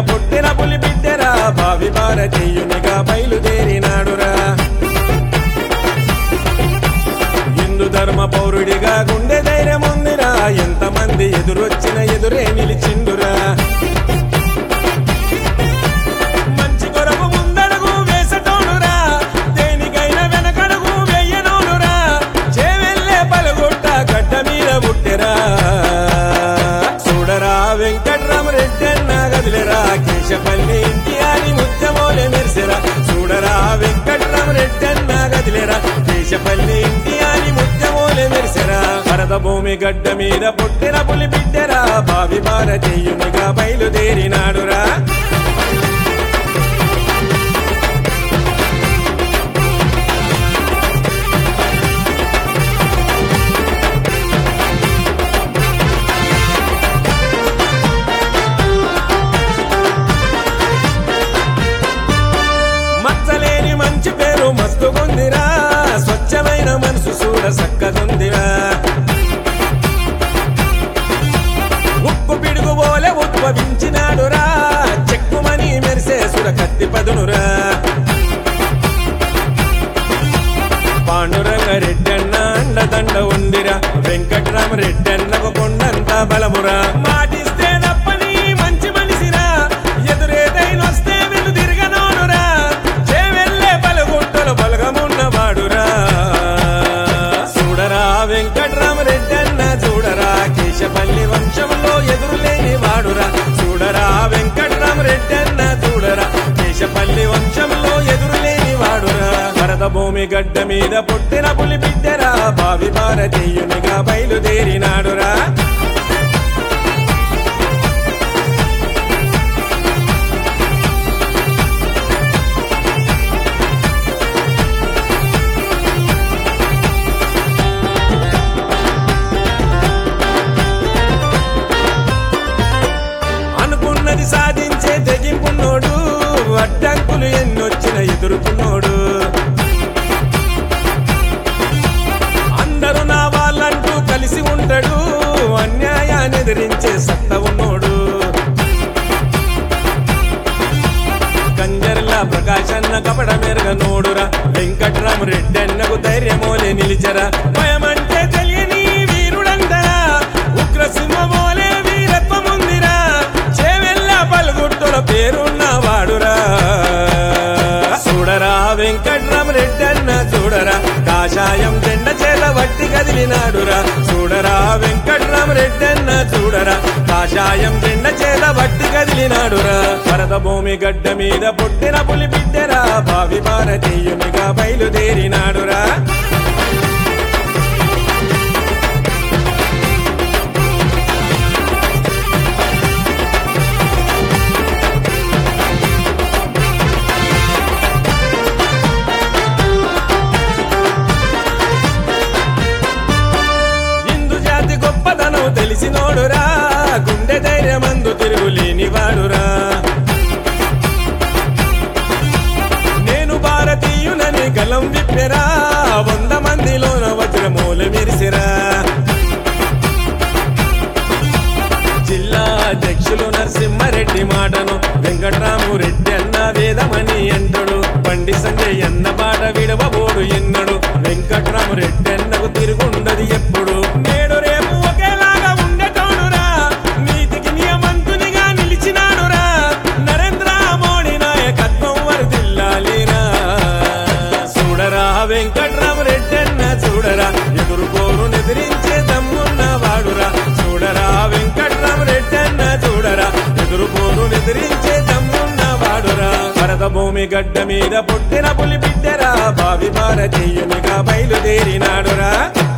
పుట్టిన పులి బిడ్డరా భావి భారతీయునిగా బయలుదేరినాడురా హిందూ ధర్మ పౌరుడిగా గుండె ధైర్యం ఉందిరా ఎంతమంది ఎదురొచ్చిన ఎదురే నిలిచిండురా మంచి కొరకు ముందడుగు వేసటోనురా దేనికైనా వెనకడుగు వెయ్యనోనురా చేవెళ్ళే పలుగుట్ట గడ్డ మీద పుట్టెరా చూడరా వెంకట్రామరెడ్డి అన్న గదిలేరా కేశపల్లి ఇంటి అని ముత్యమోలే మెరిసెరా చూడరా వెంకట్రామరెడ్డి అన్న గదిలేరా కేశపల్లి ఇంటి అని ముత్యమోలే మెరిసెరా భరత భూమి గడ్డ మీద పుట్టిన పులి బిడ్డరా భావి భారతీయునిగా బయలుదేరినాడురా మచ్చలేని మంచి పేరు మస్తుగుందిరా స్వచ్ఛమైన మనసు చూడ సక్కదుందిరా ఉప్పు పిడుగు పోలే ఉద్భవించినాడురా చెక్కుమని మెరిసే సుర కత్తి పదునురా పాండురంగ రెడ్డన్న అండదండ ఉందిరా వెంకట్రామ రెడ్డన్నకు కొండంత బలమురా మాటిస్తే తప్పని మంచి మనిషిరా ఎదురేదైనొస్తే వెను తిరగనోనురా చేవెళ్ళే పలుగుంటలు బలగమున్నవాడురా చూడరా వెంకట్రామ రెడ్డన్న చూడరా కేశపల్లి వంశంలో ఎదురులేని వాడురా చూడరా వెంకట్రామ రెడ్డన్న చూడరా కేశపల్లి వంశంలో ఎదురులేని వాడురా భరత భూమి గడ్డ మీద పుట్టిన పులి బిడ్డరా భావి భారతీయునిగా బయలుదేరినాడురా అనుకున్నది సాధించే తెగింపున్నోడు అడ్డంకులు ఎన్నొచ్చిన ఎదుర్కొన్నోడు అందరూ నా వాళ్ళంటూ కలిసి ఉండడు అన్యాయాన్ని ఎదిరించే సత్త ఉన్నోడు కంజర్ల ప్రకాశన్న కపడ మెరుగ నోడురా వెంకట్రామ రెడ్డన్నకు ధైర్యమోలే నిలిచరా భయమంటే తెలియని వీరుడందరా ఉగ్ర సింహమోలే వీరత్వముందిరా చేవెళ్ళ పలుగుట్టుల పేరున్న వాడురా చూడరా వెంకట్రామ రెడ్డన్న చూడరా కాషాయం జెండ చేత వట్టి కదిలినాడురా చూడరా వెంకట్రామ రెడ్డన్న చూడరా కాషాయం జెండ చేత వట్టి కదిలినాడురా భరత భూమి గడ్డ మీద పుట్టిన పులి బిడ్డరా భావి భారతీయునిగా బయలుదేరినాడురా హిందూ జాతి గొప్పదనం తెలిసినోడురా గుండె ధైర్యమందు తిరుగులేని వాడురా నేను భారతీయునని గలం విప్పెరా వంద మందిలోన వజ్రమూల మెరిసిరా జిల్లా అధ్యక్షులు నరసింహారెడ్డి మాటను వెంకట్రాము రెడ్డి అన్న వేదమని అంటుడు బండి సంజయ్ అన్న పాట విడవబోడు ఎన్నడు వెంకట్రాము రెడ్డి అన్నకు తిరుగుండది ఎప్పుడు నేడు రేపు ఒకేలాగా ఉండటోనురా నీతికి నియమంతునిగా నిలిచినాడురా నరేంద్ర మోడీ నాయకత్వం వరదిల్లాలిరా చూడరా వెంకట్రామ రెడ్డి అన్న చూడరా ఎదుర్కోరు ఎదిరించే దమ్మున్న వాడురా చూడరా వెంకట్రామ రెడ్డి అన్న చూడరా ఎదుర్కోరు ఎదిరించే దమ్మున్న వాడురా భరత భూమి గడ్డ మీద పుట్టిన పులి బిడ్డరా భావి భారతీయునిగా బయలుదేరినాడురా